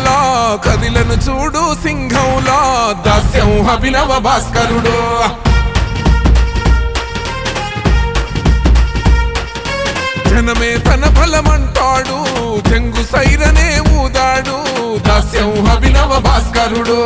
దరువుల్లా కదిలను చూడు సింహంలా దాస్యం అభినవ భాస్కరుడు జనమే తన బలమంటాడు జంగు సైరనే ఊదాడు దాస్యం అభినవ భాస్కరుడు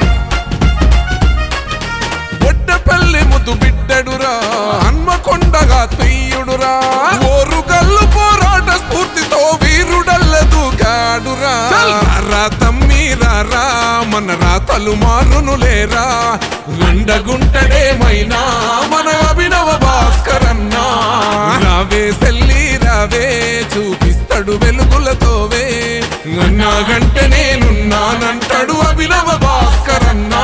ఒడ్డపల్లి ముద్దు బిడ్డడురా హన్మకొండగా తెయ్యుడురా ఓరు గల్లు పోరాట స్ఫూర్తితో వీరుడల్లదు కాడురా రా తమ్మి రా మన రాతలు మారును లేరా రెండగుంటడేమైనా మన అభినవ భాస్కరన్నా రావే సెల్లి రావే చూపిస్తాడు వెలుగులతోవే నాగంటే నేనున్నానంటాడు అభినవ భాస్కరన్నా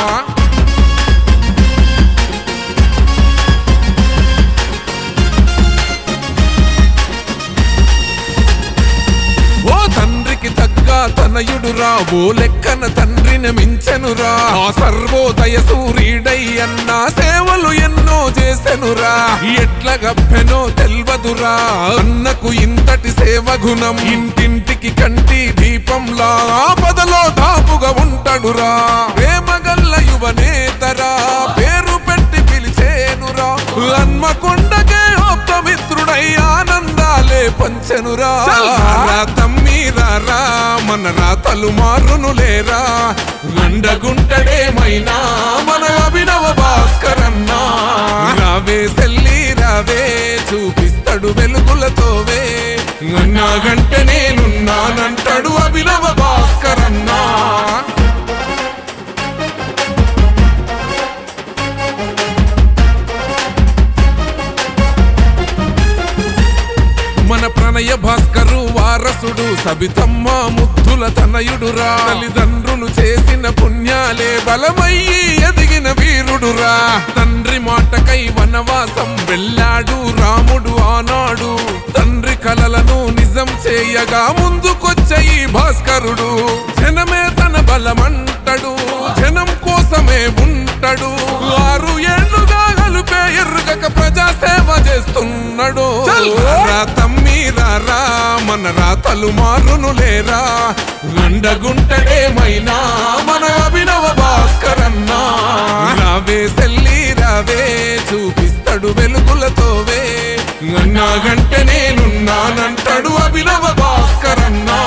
ఓ తండ్రికి తగ్గ తనయుడురా ఓ లెక్కన తండ్రిని మించెనురా ఆ సర్వోదయ సూర్యుడై అన్న సేవలు ఎన్నో చేసెనురా ఎట్ల గప్పెనో తెల్వదురా అన్నకు ఇంతటి సేవ గుణం ఇంటింటికి కంటి దీపంలా ఆపదలో దాపుగా ఉంటాడురా ప్రేమగల్ల యువనేతరా పేరు పెట్టి పిలిచేనురా హన్మకొండకే ఆప్తమిత్రుడై ఆనందాలే పంచెనురా రా తమ్మి రా మన రాతలు మారును లేరా రెండగుంటడేమైనా మన అభినవ భాస్కరన్నా రావే సెల్లి రావే చూపిస్తాడు వెలుగులతోవే నాగంటే నేనున్నానంటాడు అభినవ భాస్కరన్నా మన ప్రణయ భాస్కరు వారసుడు సబితమ్మ ముద్దుల తనయుడురా తల్లిదండ్రులు చేసిన పుణ్యాలే బలమయ్యి ఎదిగిన వీరుడురా తండ్రి మాటకై వనవాసం వెళ్ళాడు రాముడు ఆనాడు తండ్రి కలలను నిజం చేయగా ముందుకొచ్చే ఈ భాస్కరుడు జనమే తన బలమంటడు జనం కోసమే ఉంటాడు ఆరు ఏళ్లుగా గలుపే ఎరుగక ప్రజా సేవ చేస్తున్నాడు రా తమ్మి రా మన రాతలు మారును లేరా రెండగుంటడేమైనా మన అభినవ భాస్కరన్నా రావే సెల్లి రావే చూపిస్తాడు వెలుగులతోవే నాగంటే నేనున్నానంటాడు అభినవ భాస్కరన్నా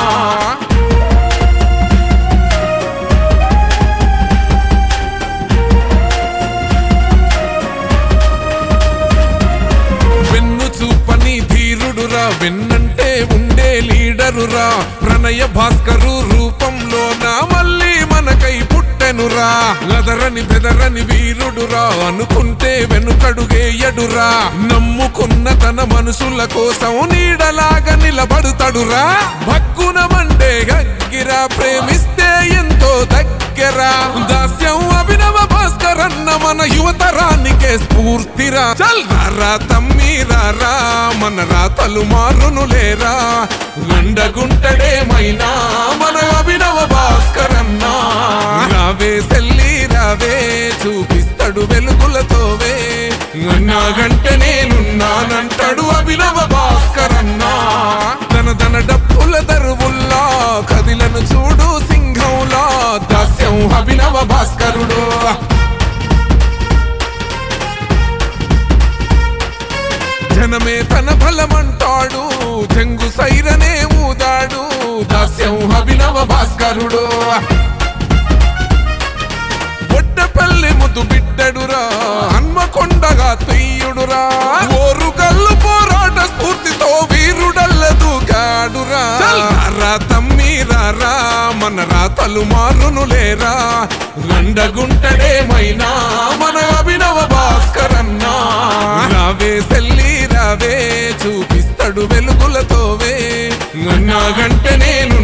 వెన్ను చూపని ధీరుడురా వెన్నంటే ఉండే లీడరురా ప్రణయ భాస్కరు రూపంలో నా మళ్ళీ మనకై పుట్టెనురా గదరని బెదరని వీరుడురా అనుకుంటే వెనుకడుగేయడురా నమ్ముకున్న తన మనుషుల కోసం నీడలాగా నిలబడుతాడురా భక్కున మండే గగ్గిరా ప్రేమిస్తే ఎంతో దగ్గర దాస్యం అభినవ భాస్కరన్న మన యువతరానికే స్ఫూర్తిరా చల్ రా తమ్మి రా మన రాతలు మారును లేరా రెండగుంటడేమైనా మన అభినవ భాస్కరన్నా రావే సెల్లి రావే చూపిస్తాడు వెలుగులతోవే నాగంటే నేనున్నానంటాడు అభినవ భాస్కరన్నా తన తన డప్పుల దరువుల్లా కదిలను చూడు సింహంలా దాస్యం అభినవ భాస్కరుడు జనమే తన బలమంటాడు జంగు సైరనే ఊదాడు దాస్యం అభినవ భాస్కరుడు ఒడ్డపల్లి ముద్దు బిడ్డడురా హన్మకొండగా తెయ్యుడురా ఓరు గల్లు పోరాట స్ఫూర్తితో వీరుడల్లదు కాడురా రా తమ్మి రా మన రాతలు మారును లేరా రెండగుంటడేమైనా మన అభినవ భాస్కరన్నా రావే సెల్లి రావే చూపిస్తాడు వెలుగులతోవే నాగంటే నేను